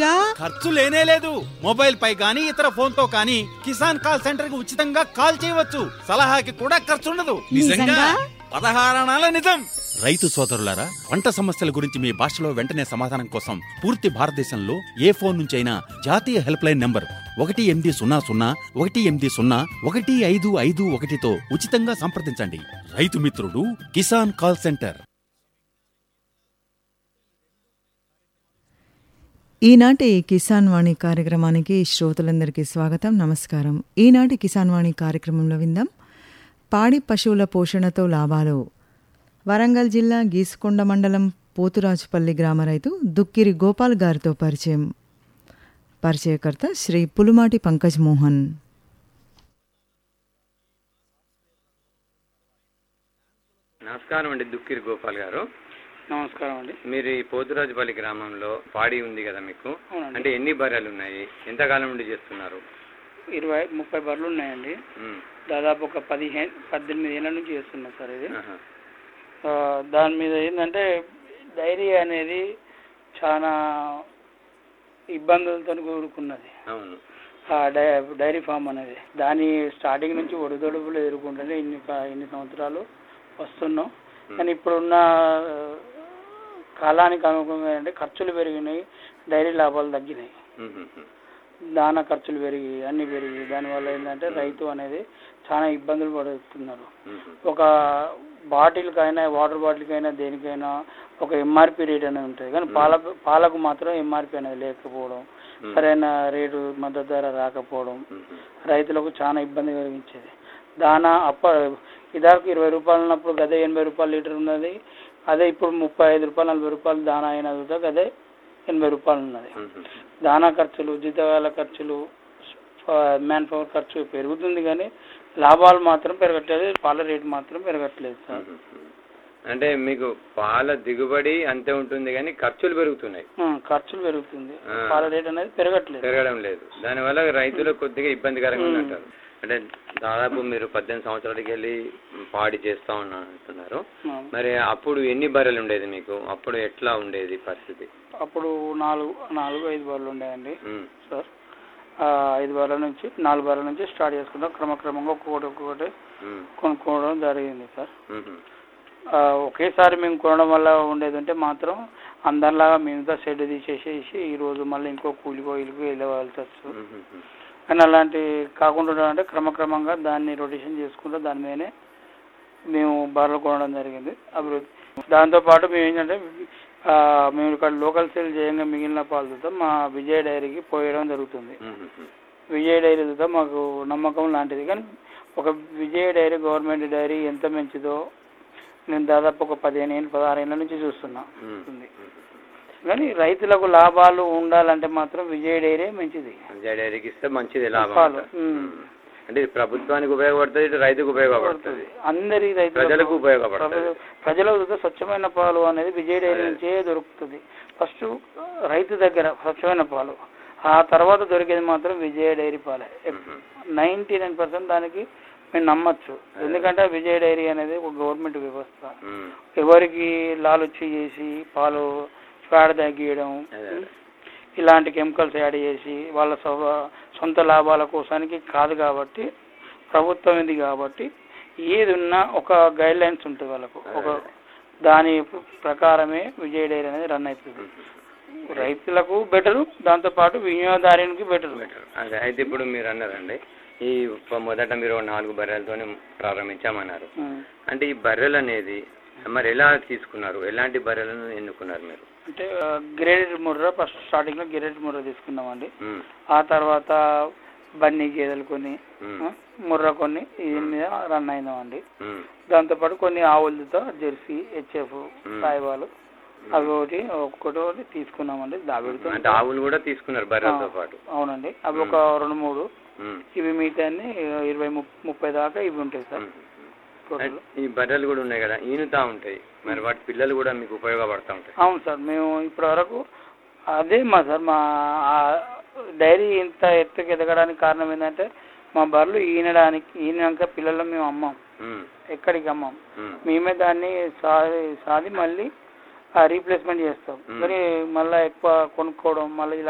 ఫ్రీగా ఖర్చు లేనే లేదు మొబైల్ పై గానీ ఇతర ఫోన్ తో కానీ కిసాన్ కాల్ సెంటర్ కి ఉచితంగా కాల్ చేయవచ్చు సలహాకి కూడా ఖర్చు ఉండదు నిజంగా? పదహారణాల నిజం రైతు సోదరులారా పంట సమస్యల గురించి మీ భాషలో వెంటనే సమాధానం కోసం పూర్తి భారతదేశంలో ఏ ఫోన్ నుంచైనా జాతీయ హెల్ప్ లైన్ నంబర్ ఒకటి ఎనిమిది సున్నా సున్నా ఒకటి ఎనిమిది సున్నా ఒకటి ఐదు ఐదు ఒకటితో ఉచితంగా సంప్రదించండి రైతు మిత్రుడు కిసాన్ కాల్ సెంటర్ ఈనాటి కిసాన్ వాణి కార్యక్రమానికి శ్రోతలందరికీ స్వాగతం నమస్కారం ఈనాటి కిసాన్ వాణి కార్యక్రమంలో విందాం పాడి పశువుల పోషణతో లాభాలు వరంగల్ జిల్లా గీసుకొండ మండలం పోతురాజుపల్లి గ్రామ రైతు దుక్కిరి గోపాల్ గారితో పరిచయం పరిచయకర్త శ్రీ పులుమాటి పంకజ్ మోహన్ నమస్కారం అండి దుక్కిరి గోపాల్ గారు నమస్కారం అండి మీరు ఈ పోతురాజుపల్లి గ్రామంలో పాడి ఉంది కదా మీకు అవునండి. అంటే ఎన్ని బర్రెలు ఉన్నాయి ఎంతకాలం నుండి చేస్తున్నారు ఇరవై ముప్పై బర్రెలు ఉన్నాయండి ఉమ్, దాదాపు ఒక పదిహేను పద్దెనిమిది ఏళ్ళ నుంచి చేస్తున్నాం సార్ ఇది ఆహా. ఆ, దాని మీద ఏంటంటే డైరీ అనేది చాలా ఇబ్బందులతో కూడుకున్నది అవును ఆ డై డైరీ ఫామ్ అనేది దాని స్టార్టింగ్ నుంచి ఒడిదొడుపులు ఎదుర్కొంటూనే ఇన్ని క- ఇన్ని సంవత్సరాలు వస్తున్నాం కానీ ఇప్పుడున్న ఆ, కాలానికి అనుగుణంగా అంటే ఖర్చులు పెరిగినాయి డైరీ లాభాలు తగ్గినాయి ఉమ్, ఉమ్, ఉమ్. దానా ఖర్చులు పెరిగి అన్ని పెరిగి దానివల్ల ఏంటంటే రైతు అనేది చాలా ఇబ్బందులు పడుతున్నారు ఉమ్, ఉమ్. ఒక బాటిల్కైనా వాటర్ బాటిల్కైనా దేనికైనా ఒక ఎంఆర్పి రేట్ అనేది ఉంటుంది కానీ పాల పాలకు మాత్రం ఎంఆర్పి అనేది లేకపోవడం Hmm. సరైన రేటు మద్దతు ధర రాకపోవడం ఉమ్, ఉమ్. రైతులకు చాలా ఇబ్బంది కలిగించేది దానా అప్ప ఇదాకు ఇరవై రూపాయలు ఉన్నప్పుడు గదే ఎనభై రూపాయలు లీటర్ ఉన్నది అదే ఇప్పుడు ముప్పై ఐదు రూపాయలు నలభై రూపాయలు దానా అయిన గదే ఎనభై రూపాయలు ఉన్నది ఉమ్, ఉమ్, ఉమ్. దానా ఖర్చులు జీతగాల ఖర్చులు మ్యాన్ పవర్ ఖర్చు పెరుగుతుంది కానీ లాభాలు మాత్రం పెరగట్లేదు పాల రేటు మాత్రం పెరగట్లేదు సార్ ఉమ్, ఉమ్. అంటే మీకు పాల దిగుబడి అంతే ఉంటుంది కానీ ఖర్చులు పెరుగుతున్నాయి ఆ, ఖర్చులు పెరుగుతుంది ఆ. పాల రేట్ అనేది పెరగట్లేదు పెరగడం లేదు దానివల్ల రైతులకు కొద్దిగా ఇబ్బందికరంగా ఉమ్. ఉందంటారు అంటే దాదాపు మీరు పద్దెనిమిది సంవత్సరాలకి వెళ్ళి పాడి చేస్తా ఉన్నా అంటున్నారు ఆ. మరి అప్పుడు ఎన్ని బర్రెలు ఉండేది మీకు అప్పుడు ఎట్లా ఉండేది పరిస్థితి అప్పుడు నాలుగు నాలుగు ఐదు బర్రెలు ఉండేయండి ఉమ్, సార్ ఆ, ఐదు బర్రెల నుంచి నాలుగు బర్రెల నుంచి స్టార్ట్ చేసుకుంటాం క్రమక్రమంగా ఒక్కొక్కటి ఒక్కొక్కటి ఉమ్, కొనుక్కోవడం జరిగింది సార్ ఉమ్, ఆ, ఒకేసారి మేము కొనడం వల్ల ఉండేది ఉంటే మాత్రం అందరిలాగా మేముతో షెడ్ తీసేసేసి ఈ రోజు మళ్ళీ ఇంకో కూలికో ఇల్లుకో వెళ్ళవలసి వస్తుంది ఉమ్, ఉమ్, ఉమ్. కానీ అలాంటి కాకుండా అంటే క్రమక్రమంగా దాన్ని రొటేషన్ చేసుకుంటూ దాని మీదనే మేము బర్రెలు కొనడం జరిగింది అభివృద్ధి దాంతోపాటు మేము ఏంటంటే ఆ, మేము ఇక్కడ లోకల్ సేల్ చేయంగా మిగిలిన పాలతో మా విజయ డైరీకి పోయడం జరుగుతుంది ఉమ్, ఉమ్, ఉమ్. విజయ డైరీతో మాకు నమ్మకం లాంటిది కానీ ఒక విజయ డైరీ గవర్నమెంట్ డైరీ ఎంత మంచిదో నేను దాదాపు ఒక పదిహేను ఏళ్ళు పదహారు ఏళ్ళ నుంచి చూస్తున్నా ఉమ్, ఉంది. ఉమ్. కానీ రైతులకు లాభాలు ఉండాలంటే మాత్రం విజయ డైరీ మంచిది విజయ డైరీకి ఇస్తే మంచిది లాభం పాలు, అంటారు. ఉమ్. ఉమ్. అంటే ఇది ప్రభుత్వానికి ఉపయోగపడుతుంది ఇటు రైతుకు ఉపయోగపడుతుంది అందరి రైతులకు ప్రజలకు ఉపయోగపడుతుంది. ప్రజ- ప్రజలకు చూస్తే స్వచ్ఛమైన పాలు అనేది విజయ డైరీ అదే. నుంచే దొరుకుతుంది ఫస్ట్ రైతు దగ్గర స్వచ్ఛమైన పాలు ఆ తర్వాత దొరికేది మాత్రం విజయ డైరీ పాలే ఉమ్. నైన్టీ నైన్ పర్సెంట్ దానికి మేము నమ్మచ్చు ఎందుకంటే విజయ డైరీ అనేది ఒక గవర్నమెంట్ వ్యవస్థ ఉమ్. ఎవరికి లాలుచి చేసి పాలు పేడ తగ్గియడం అదే, అదే. ఇలాంటి కెమికల్స్ యాడ్ చేసి వాళ్ళ సొ- సొంత లాభాల కోసానికి కాదు కాబట్టి ప్రభుత్వం ఇది కాబట్టి ఏది ఉన్నా ఒక గైడ్ లైన్స్ ఉంటుంది వాళ్ళకు ఒక దాని ప్రకారమే విజయ డైరీ అనేది రన్ అవుతుంది రైతులకు బెటరు దాంతోపాటు వినియోగదారునికి బెటరు బెటర్ అదే అయితే ఇప్పుడు మీరు అన్నారండి ఈ ప- మొదట మీరు నాలుగు బర్రెలతోనే ప్రారంభించామన్నారు అంటే ఈ బర్రెలు అనేది మరి ఎలా తీసుకున్నారు ఎలాంటి బర్రెలను ఎన్నుకున్నారు మీరు అంటే గ్రేడెడ్ ముర్రా ఫస్ట్ స్టార్టింగ్ లో గ్రేడెడ్ ముర్రా తీసుకున్నామండి ఉమ్, ఆ తర్వాత బన్నీ గేదెలు కొన్ని ఉమ్, ఆ, ముర్రా కొన్ని దీని మీద రన్ అయినామండి ఉమ్, దాంతోపాటు కొన్ని ఆవులతో జెర్సీ హెచ్ఎఫ్ మ్మ్. సాయిబాలు అవి ఒకటి ఒక్కొక్కటి ఒకటి తీసుకున్నామండి దావిడితో అంటే ఆవులు కూడా తీసుకున్నారు బర్రెలతో పాటు అవునండి అవి ఒక రెండు మూడు ఉమ్, ఇవి మిగతా ఇరవై ముప్- ముప్పై దాకా ఇవి ఉంటాయి సార్ ఉమ్. టోటల్ ఈ బర్రెలు కూడా ఉన్నాయి కదా ఈనుతా ఉంటాయి మరి వాటి పిల్లలు కూడా మీకు ఉపయోగపడతా ఉంటాయి అవును సార్ మేము ఇప్పటి వరకు అదే మా సార్ మా ఆ డైరీ ఇంత ఎత్తుకు ఎదగడానికి కారణం ఏంటంటే మా బర్రెలు ఈనడానికి ఈనాక పిల్లలు మేము అమ్మాం ఉమ్, ఎక్కడికి అమ్మాం ఉమ్, మేమే దాన్ని సాది సాది మళ్ళీ రీప్లేస్మెంట్ చేస్తాం మ్మ్. కానీ మళ్ళీ ఎక్కువ కొనుక్కోవడం మళ్ళీ ఇలా